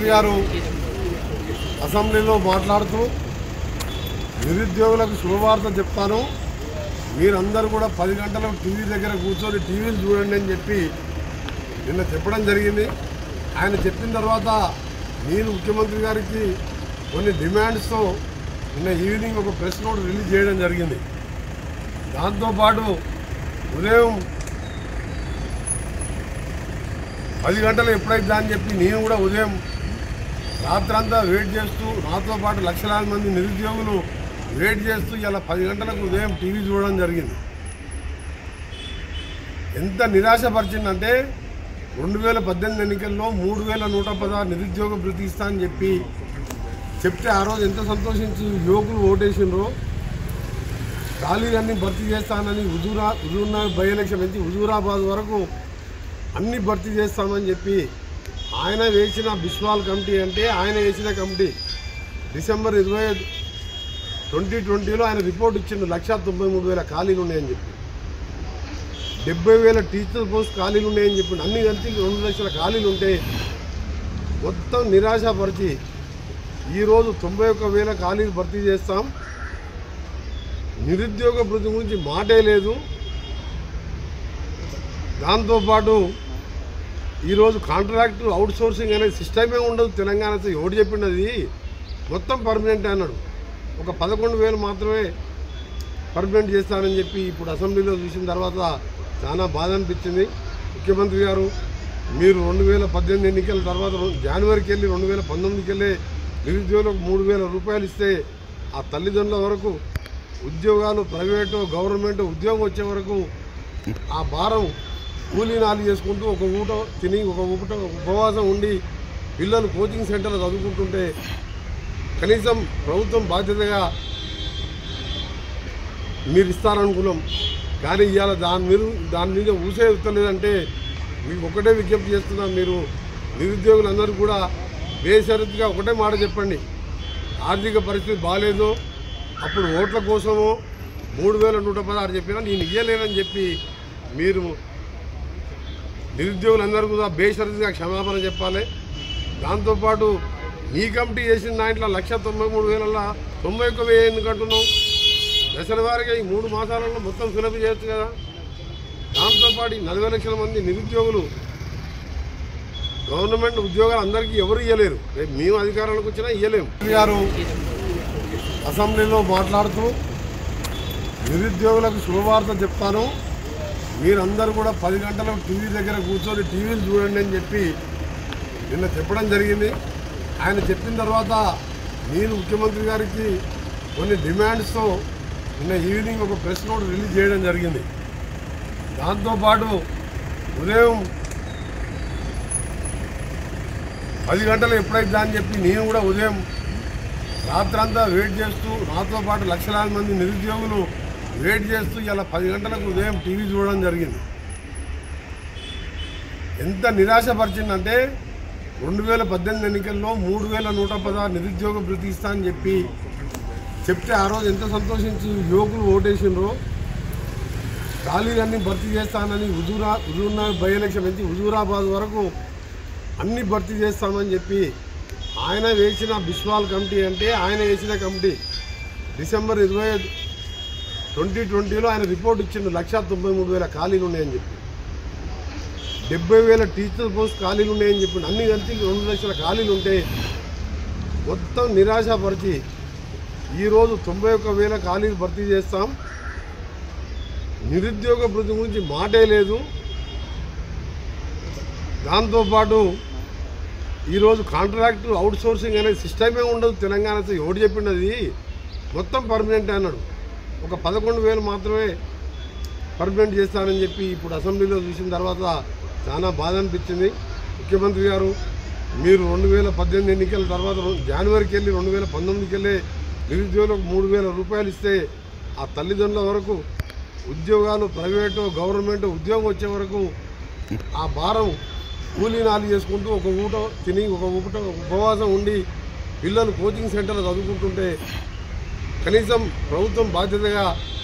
గారు అసెంబ్లీలో మాట్లాడుతూ నిరుద్యోగులకు శుభవార్త చెప్తాను మీరందరూ కూడా పది గంటలకు టీవీ దగ్గర కూర్చొని టీవీలు చూడండి అని చెప్పి నిన్న చెప్పడం జరిగింది ఆయన చెప్పిన తర్వాత నేను ముఖ్యమంత్రి గారికి కొన్ని డిమాండ్స్తో నిన్న ఈవినింగ్ ఒక ప్రెస్ నోట్ రిలీజ్ చేయడం జరిగింది దాంతోపాటు ఉదయం పది గంటలు ఎప్పుడైతే అని చెప్పి నేను కూడా ఉదయం రాత్రంతా వెయిట్ చేస్తూ నాతో పాటు లక్షలాది మంది నిరుద్యోగులు వెయిట్ చేస్తూ ఇలా పది గంటలకు ఉదయం టీవీ చూడడం జరిగింది ఎంత నిరాశపరిచిందంటే రెండు వేల పద్దెనిమిది ఎన్నికల్లో మూడు వేల నూట పదహారు నిరుద్యోగ భృతి ఇస్తా అని చెప్పి చెప్తే ఆ రోజు ఎంత సంతోషించి యువకులు ఓటేసిండ్రో ఖాళీలన్నీ భర్తీ చేస్తానని హుజూరా హుజూర్నగర్ బై ఎలక్షన్ నుంచి హుజూరాబాద్ వరకు అన్ని భర్తీ చేస్తామని చెప్పి ఆయన వేసిన బిస్వాల్ కమిటీ అంటే ఆయన వేసిన కమిటీ డిసెంబర్ ఇరవై ట్వంటీ ట్వంటీలో ఆయన రిపోర్ట్ ఇచ్చిండు లక్ష తొంభై మూడు వేల ఖాళీలు ఉన్నాయని చెప్పి డెబ్బై వేల టీచర్ పోస్ట్ ఖాళీలు ఉన్నాయని చెప్పి అన్ని కలిసి రెండు లక్షల ఖాళీలు ఉంటే మొత్తం నిరాశపరిచి ఈరోజు తొంభై ఒక్క వేల ఖాళీలు భర్తీ చేస్తాం నిరుద్యోగ భృతి గురించి మాటే లేదు దాంతోపాటు ఈరోజు కాంట్రాక్ట్ అవుట్ సోర్సింగ్ అనే సిస్టమే ఉండదు తెలంగాణ అసలు ఎవడు చెప్పిండది మొత్తం పర్మనెంట్ అన్నాడు ఒక పదకొండు వేలు మాత్రమే పర్మనెంట్ చేస్తానని చెప్పి ఇప్పుడు అసెంబ్లీలో చూసిన తర్వాత చాలా బాధ అనిపించింది ముఖ్యమంత్రి గారు మీరు రెండు వేల పద్దెనిమిది ఎన్నికల తర్వాత జనవరికి వెళ్ళి రెండు వేల పంతొమ్మిదికి వెళ్ళి నిరుద్యోగులకు మూడు వేల రూపాయలు ఇస్తే ఆ తల్లిదండ్రుల వరకు ఉద్యోగాలు ప్రైవేటు గవర్నమెంట్ ఉద్యోగం వచ్చే వరకు ఆ భారం కూలీ నాలు చేసుకుంటూ ఒక ఊట తిని ఒక ఊట ఉపవాసం ఉండి పిల్లలు కోచింగ్ సెంటర్లో చదువుకుంటుంటే కనీసం ప్రభుత్వం బాధ్యతగా మీరు ఇస్తారనుకున్నాం కానీ ఇవాళ దాని మీద దాని మీద ఊసే ఎత్తలేదంటే మీకు ఒకటే విజ్ఞప్తి చేస్తున్నాం మీరు నిరుద్యోగులందరూ కూడా బేషరతుగా ఒకటే మాట చెప్పండి ఆర్థిక పరిస్థితి బాగాలేదు అప్పుడు ఓట్ల కోసమో మూడు వేల నూట పదహారు చెప్పినా నేను ఇయ్యలేనని చెప్పి మీరు నిరుద్యోగులందరూ కూడా బేషరతుగా క్షమాపణ చెప్పాలి దాంతోపాటు మీ కమిటీ చేసిన దాంట్లో లక్ష తొంభై మూడు వేలల్లో తొంభై ఒక్క వెయ్యి ఎందుకు అంటున్నావు దశల వారిగా ఈ మూడు మాసాలలో మొత్తం ఫిలప్ చేయొచ్చు కదా దాంతోపాటు ఈ నలభై లక్షల మంది నిరుద్యోగులు గవర్నమెంట్ ఉద్యోగాలు అందరికీ ఎవరు ఇవ్వలేరు రేపు మేము అధికారంలోకి వచ్చినా ఇవ్వలేము గారు అసెంబ్లీలో మాట్లాడుతూ నిరుద్యోగులకు శుభవార్త చెప్తాను మీరందరూ కూడా పది గంటలకు టీవీ దగ్గర కూర్చొని టీవీలు చూడండి అని చెప్పి నిన్న చెప్పడం జరిగింది ఆయన చెప్పిన తర్వాత నేను ముఖ్యమంత్రి గారికి కొన్ని డిమాండ్స్తో నిన్న ఈవినింగ్ ఒక ప్రెస్ నోట్ రిలీజ్ చేయడం జరిగింది దాంతోపాటు ఉదయం పది గంటలు ఎప్పుడైతే అని చెప్పి నేను కూడా ఉదయం రాత్రంతా వెయిట్ చేస్తూ నాతో పాటు లక్షలాది మంది నిరుద్యోగులు వెయిట్ చేస్తూ ఇలా పది గంటలకు ఉదయం టీవీ చూడడం జరిగింది ఎంత నిరాశపరిచిందంటే రెండు వేల పద్దెనిమిది ఎన్నికల్లో మూడు వేల నూట పదహారు నిరుద్యోగ భృతి ఇస్తా అని చెప్పి చెప్తే ఆ రోజు ఎంత సంతోషించి యువకులు ఓటేసిండ్రో ఖాళీలన్నీ భర్తీ చేస్తానని హుజూరా హుజూర్నగర్ బై ఎలక్షన్ నుంచి హుజూరాబాద్ వరకు అన్ని భర్తీ చేస్తామని చెప్పి ఆయన వేసిన బిస్వాల్ కమిటీ అంటే ఆయన వేసిన కమిటీ డిసెంబర్ ఇరవై ట్వంటీ ట్వంటీలో ఆయన రిపోర్ట్ ఇచ్చిండు లక్ష తొంభై మూడు వేల ఖాళీలు ఉన్నాయని చెప్పి డెబ్బై వేల టీచర్ పోస్ట్ ఖాళీలు ఉన్నాయని చెప్పి అన్ని కలిసి రెండు లక్షల ఖాళీలు ఉంటే మొత్తం నిరాశపరిచి ఈరోజు తొంభై ఒక్క వేల ఖాళీలు భర్తీ చేస్తాం నిరుద్యోగ భృతి గురించి మాటే లేదు దాంతోపాటు ఈరోజు కాంట్రాక్ట్ అవుట్ సోర్సింగ్ అనే సిస్టమే ఉండదు తెలంగాణ అసలు ఎవడు చెప్పిండది మొత్తం పర్మనెంట్ అన్నాడు ఒక పదకొండు వేలు మాత్రమే పర్మనెంట్ చేస్తానని చెప్పి ఇప్పుడు అసెంబ్లీలో చూసిన తర్వాత చాలా బాధ అనిపించింది ముఖ్యమంత్రి గారు మీరు రెండు వేల పద్దెనిమిది ఎన్నికల తర్వాత రెండు- జనవరికి వెళ్ళి రెండు వేల పంతొమ్మిదికి వెళ్ళి నిరుద్యోగులకు మూడు వేల రూపాయలు ఇస్తే ఆ తల్లిదండ్రుల వరకు ఉద్యోగాలు ప్రైవేటు గవర్నమెంట్ ఉద్యోగం వచ్చే వరకు ఆ భారం కూలీ నాలు చేసుకుంటూ ఒక ఊట తిని ఒక ఊట ఉపవాసం ఉండి పిల్లలు కోచింగ్ సెంటర్లో చదువుకుంటుంటే కనీసం ప్రభుత్వం బాధ్యతగా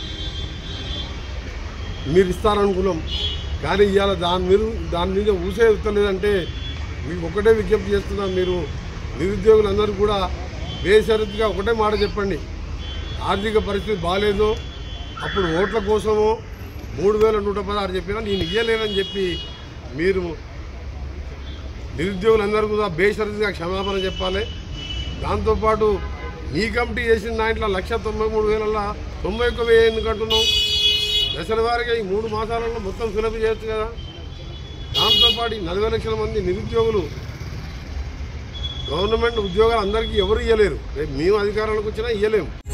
మీరు ఇస్తారనుకున్నాం కానీ ఇవాళ దాని మీద దాని మీద ఊసే ఎత్తలేదంటే మీకు ఒకటే విజ్ఞప్తి చేస్తున్నాం మీరు నిరుద్యోగులందరూ కూడా బేషరతుగా ఒకటే మాట చెప్పండి ఆర్థిక పరిస్థితి బాగాలేదు అప్పుడు ఓట్ల కోసమో మూడు వేల నూట పదహారు చెప్పినా నేను ఇయ్యలేనని చెప్పి మీరు నిరుద్యోగులందరూ కూడా బేషరతుగా క్షమాపణ చెప్పాలి దాంతోపాటు మీ కమిటీ చేసిన దాంట్లో లక్ష తొంభై మూడు వేల తొంభై ఒక్క వెయ్యి ఎందుకు అంటున్నావు దశల వారిగా ఈ మూడు మాసాలలో మొత్తం ఫిలప్ చేయొచ్చు కదా దాంతోపాటు ఈ నలభై లక్షల మంది నిరుద్యోగులు గవర్నమెంట్ ఉద్యోగాలు అందరికీ ఎవరు ఇవ్వలేరు రేపు మేము అధికారంలోకి వచ్చినా ఇవ్వలేము